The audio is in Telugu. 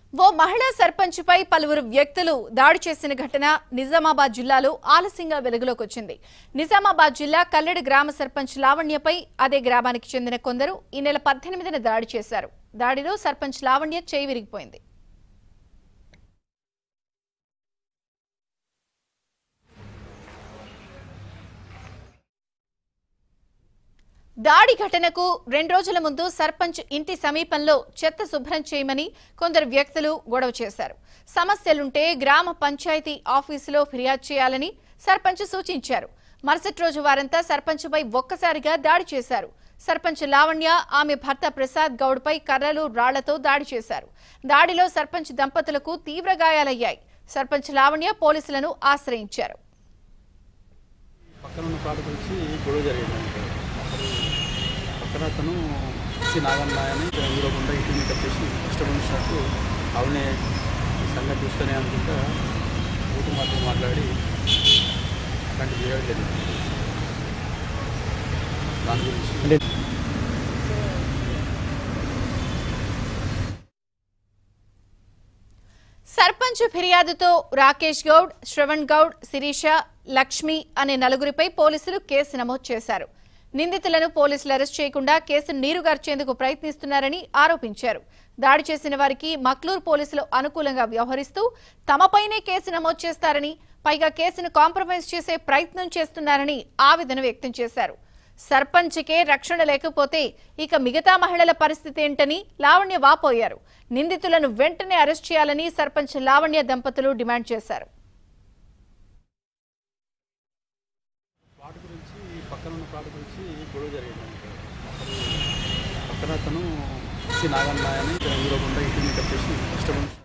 ఓ మహిళా సర్పంచ్పై పలువురు వ్యక్తులు దాడి చేసిన ఘటన నిజామాబాద్ జిల్లాలో ఆలస్యంగా వెలుగులోకి వచ్చింది నిజామాబాద్ జిల్లా కల్లెడు గ్రామ సర్పంచ్ లావణ్యపై అదే గ్రామానికి చెందిన కొందరు ఈ నెల పద్దెనిమిదిన దాడి చేశారు దాడిలో సర్పంచ్ లావణ్య చేయి విరిగిపోయింది దాడి ఘటనకు రెండు రోజుల ముందు సర్పంచ్ ఇంటి సమీపంలో చెత్త శుభ్రం చేయమని కొందరు వ్యక్తులు గొడవ చేశారు సమస్యలుంటే గ్రామ పంచాయతీ ఆఫీసులో ఫిర్యాదు చేయాలని సర్పంచ్ సూచించారు మరుసటి రోజు వారంతా సర్పంచ్పై ఒక్కసారిగా దాడి చేశారు సర్పంచ్ లావణ్య ఆమె భర్త ప్రసాద్ గౌడ్పై కర్రలు రాళ్లతో దాడి చేశారు దాడిలో సర్పంచ్ దంపతులకు తీవ్ర గాయాలయ్యాయి సర్పంచ్ లావణ్య పోలీసులను ఆశ్రయించారు పక్కన ఉన్న ప్లాట్ గురించి గొడవ జరిగింది అసలు పక్కన అతను సి నాగన్న అని దూరకుండా ఇంటి మీద వచ్చేసి ఇష్టపడినట్టు అవునే ఈ సంగతి చూస్తూనే అనుకుంటా ఊటి మాటలు మాట్లాడి అట్లాంటి చేయడం జరిగింది దాని గురించి సర్పంచ్ ఫిర్యాదుతో రాకేష్ గౌడ్ శ్రవణ్ గౌడ్ శిరీష లక్ష్మి అనే నలుగురిపై పోలీసులు కేసు నమోదు చేశారు నిందితులను పోలీసులు అరెస్ట్ చేయకుండా కేసును నీరుగార్చేందుకు ప్రయత్నిస్తున్నారని ఆరోపించారు దాడి చేసిన వారికి మక్లూర్ పోలీసులు అనుకూలంగా వ్యవహరిస్తూ తమపైనే కేసు నమోదు చేస్తారని పైగా కేసును కాంప్రమైజ్ చేసే ప్రయత్నం చేస్తున్నారని ఆవేదన వ్యక్తం చేశారు సర్పంచ్కే రక్షణ లేకపోతే ఇక మిగతా మహిళల పరిస్థితి ఏంటని లావణ్య వాపోయారు నిందితులను వెంటనే అరెస్ట్ చేయాలని సర్పంచ్ లావణ్య దంపతులు డిమాండ్ చేశారు ప్లాట్ గురించి పక్కన ఉన్న ప్లాట్ గురించి గొడవ జరిగింది అసలు పక్కన అతను సి నాగన్న అని దూరకుండా ఇంటి మీద వచ్చేసి ఇష్టపడి